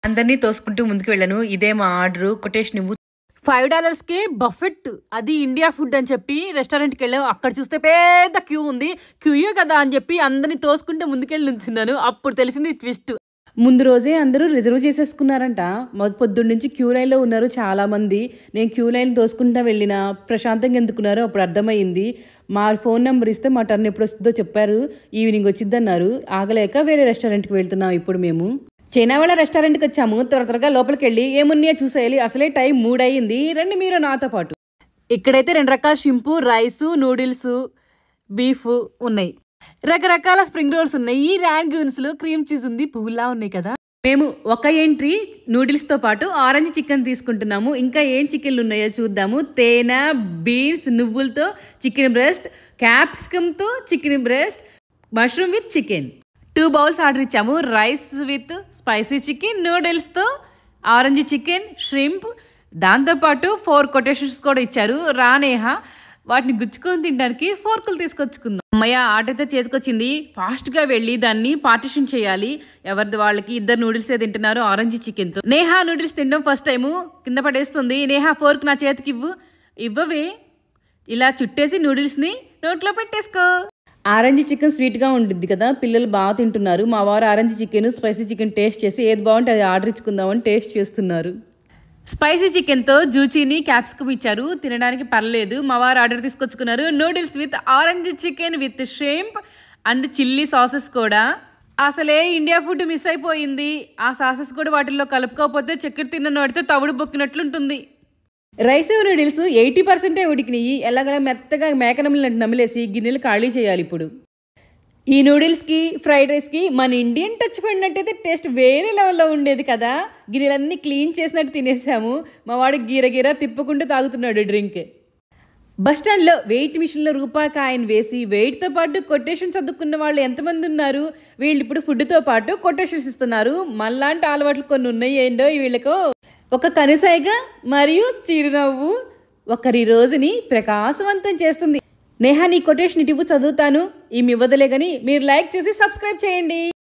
అందరినీ తోసుకుంటూ ముందుకు వెళ్ళాను ఇదే మా ఆర్డర్ కొటేషన్ ఇవ్వు ఫైవ్ డాలర్స్ కి బఫెట్ అది ఇండియా ఫుడ్ అని చెప్పి రెస్టారెంట్కి వెళ్ళాం అక్కడ చూస్తే పెద్ద క్యూ ఉంది క్యూయే కదా అని చెప్పి అందరిని తోసుకుంటే ముందుకెళ్ళి నుంచున్నాను అప్పుడు తెలిసింది ట్విస్ట్ ముందు రోజే అందరూ రిజర్వ్ చేసేసుకున్నారంట మొ- పొద్దున్న నుంచి క్యూ లైన్లో ఉన్నారు చాలా మంది నేను క్యూ లైన్ తోసుకుంటా వెళ్ళిన ప్రశాంతంగా ఎందుకున్నారో అప్పుడు అర్థమైంది మా ఫోన్ నెంబర్ ఇస్తే మా టర్న్ ఎప్పుడు వస్తుందో చెప్పారు ఈవినింగ్ వచ్చిద్దన్నారు ఆగలేక వేరే రెస్టారెంట్కి వెళ్తున్నాం ఇప్పుడు మేము చైనా వాళ్ళ రెస్టారెంట్కి వచ్చాము త్వర త్వరగా లోపలికి వెళ్ళి ఏమున్నాయో చూసేయాలి అసలే టైం మూడయింది రండి మీరు నాతో పాటు ఇక్కడైతే రెండు రకాల షింపు రైస్ నూడిల్స్ బీఫ్ ఉన్నాయి రకరకాల స్ప్రింగ్ రోల్స్ ఉన్నాయి ఈ ర్యాంగూన్స్ లో క్రీమ్ చీజ్ ఉంది పువ్వులా ఉన్నాయి కదా మేము ఒక ఎంట్రీ నూడిల్స్తో పాటు ఆరెంజ్ చికెన్ తీసుకుంటున్నాము ఇంకా ఏం చికెన్లు ఉన్నాయో చూద్దాము తేనె బీన్స్ నువ్వులతో చికెన్ బ్రెస్ట్ క్యాప్సికమ్తో chicken breast mushroom with chicken two bowls order ఇచ్చాము రైస్ విత్ స్పైసీ చికెన్ నూడిల్స్తో ఆరెంజ్ చికెన్ షrimp దాంతోపాటు ఫోర్ కొటేషన్స్ కూడా ఇచ్చారు రానేహ వాటిని గుచ్చుకొని తినడానికి ఫోర్కులు తీసుకొచ్చుకుందాం అమ్మయ్య ఆర్డర్ అయితే చేతికొచ్చింది ఫాస్ట్గా వెళ్ళి దాన్ని పార్టిషన్ చేయాలి ఎవరిది వాళ్ళకి ఇద్దరు నూడిల్స్ తింటున్నారు ఆరెంజ్ చికెన్తో నేహా నూడిల్స్ తినడం ఫస్ట్ టైము కింద పడేస్తుంది నేహా ఫోర్క్ నా చేతికి ఇవ్వు ఇవ్వవే ఇలా చుట్టేసి నూడిల్స్ని నోట్లో పెట్టేసుకో ఆరెంజ్ చికెన్ స్వీట్గా ఉంటుంది కదా పిల్లలు బాగా తింటున్నారు మా వారు orange chicken spicy chicken taste చేసి ఏది బాగుంటే అది ఆర్డర్ ఇచ్చుకుందామని టేస్ట్ చేస్తున్నారు స్పైసీ చికెన్తో జూచీని క్యాప్సికమ్ ఇచ్చారు తినడానికి పర్లేదు మా వారు ఆర్డర్ తీసుకొచ్చుకున్నారు noodles with orange chicken with shrimp and chilli sauces కూడా అసలే ఇండియా ఫుడ్ మిస్ అయిపోయింది ఆ సాసెస్ కూడా వాటిల్లో కలుపుకోకపోతే చక్కెర తిన్న వాడితే తవుడు బొక్కినట్లుంటుంది రైస్ నూడిల్స్ ఎయిటీ పర్సెంటే ఉడికినాయి ఎలాగలా మెత్తగా మేకనమ్మలు నమిలేసి గిన్నెలు ఖాళీ చేయాలి ఇప్పుడు ఈ నూడిల్స్కి ఫ్రైడ్ రైస్కి మన ఇండియన్ టచ్ పడినట్టయితే టేస్ట్ వేరే లెవెల్లో ఉండేది కదా గిన్నెలన్నీ క్లీన్ చేసినట్టు తినేసాము మా వాడు గీరగీర తిప్పుకుంటూ తాగుతున్నాడు డ్రింక్ బస్ స్టాండ్లో వెయిట్ మిషన్లో రూపాయి కాయిన్ వేసి వెయిట్తో పాటు కొటేషన్ చదువుకున్న వాళ్ళు ఎంతమంది ఉన్నారు వీళ్ళు ఇప్పుడు ఫుడ్తో పాటు కొటేషన్స్ ఇస్తున్నారు మళ్ళాంటి అలవాట్లు కొన్ని ఉన్నాయి ఏంటో వీళ్ళకు ఒక కనుసైగ మరియు చిరునవ్వు ఒకరి రోజుని ప్రకాశవంతం చేస్తుంది నేహా నీ కొటేషన్ ఇటు చదువుతాను ఈమె ఇవ్వదులే కానీ మీరు లైక్ చేసి సబ్స్క్రైబ్ చేయండి